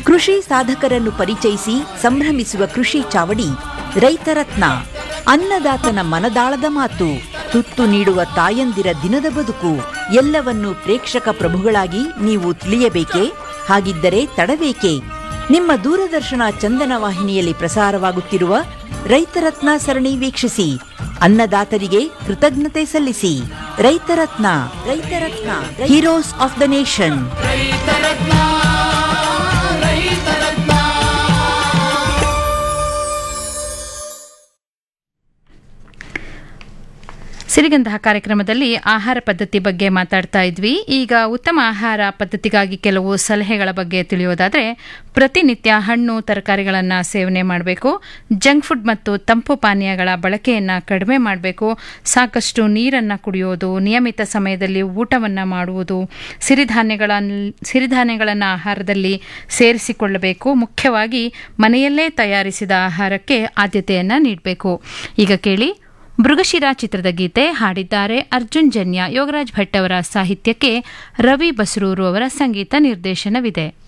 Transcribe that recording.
ಕೃಷಿ ಸಾಧಕರನ್ನು ಪರಿಚಯಿಸಿ ಸಂಭ್ರಮಿಸುವ ಕೃಷಿ ಚಾವಡಿ ರೈತರತ್ನ ಅನ್ನದಾತನ ಮನದಾಳದ ಮಾತು ತುತ್ತು ನೀಡುವ ತಾಯಂದಿರ ದಿನದ ಬದುಕು ಎಲ್ಲವನ್ನು ಪ್ರೇಕ್ಷಕ ಪ್ರಭುಗಳಾಗಿ ನೀವು ತಿಳಿಯಬೇಕೇ ಹಾಗಿದ್ದರೆ ತಡಬೇಕೆ ನಿಮ್ಮ ದೂರದರ್ಶನ ಚಂದನ ವಾಹಿನಿಯಲ್ಲಿ ಪ್ರಸಾರವಾಗುತ್ತಿರುವ ರೈತರತ್ನ ಸರಣಿ ವೀಕ್ಷಿಸಿ ಅನ್ನದಾತರಿಗೆ ಕೃತಜ್ಞತೆ ಸಲ್ಲಿಸಿ Raitharatna Raitharatna heroes of the nation Sirigandha ಕಾರ್ಯಕ್ರಮದಲ್ಲಿ ಆಹಾರ ಪದ್ಧತಿ ಬಗ್ಗೆ ಮಾತಾಡ್ತಾ ಇದ್ವಿ ಈಗ ಉತ್ತಮ ಆಹಾರ ಪದ್ಧತಿಗಾಗಿ ಕೆಲವು ಸಲಹೆಗಳ ಬಗ್ಗೆ ತಿಳಿಯೋದಾದರೆ ಪ್ರತಿನಿತ್ಯ ಹಣ್ಣು ತರಕಾರಿಗಳನ್ನು ಸೇವನೆ ಮಾಡಬೇಕು ಜಂಕ್ ಫುಡ್ ಮತ್ತು ತಂಪು ಪಾನೀಯಗಳ ಬಳಕೆಯನ್ನು ಕಡಿಮೆ ಮಾಡಬೇಕು ಸಾಕಷ್ಟು ನೀರನ್ನು ಕುಡಿಯೋದು ನಿಯಮಿತ ಸಮಯದಲ್ಲಿ ಊಟವನ್ನು ಮಾಡುವುದು ಸಿರಿಧಾನ್ಯಗಳ ಸಿರಿಧಾನ್ಯಗಳನ್ನು ಆಹಾರದಲ್ಲಿ ಸೇರಿಸಿಕೊಳ್ಳಬೇಕು ಮುಖ್ಯವಾಗಿ ಮನೆಯಲ್ಲೇ ತಯಾರಿಸಿದ ಆಹಾರಕ್ಕೆ ಆದ್ಯತೆಯನ್ನು ನೀಡಬೇಕು ಈಗ ಕೇಳಿ ಮೃಗಶಿರ ಚಿತ್ರದ ಗೀತೆ ಹಾಡಿದ್ದಾರೆ ಅರ್ಜುನ್ ಜನ್ಯ ಯೋಗರಾಜ್ ಭಟ್ ಅವರ ಸಾಹಿತ್ಯಕ್ಕೆ ರವಿ ಬಸ್ರೂರು ಅವರ ಸಂಗೀತ ನಿರ್ದೇಶನವಿದೆ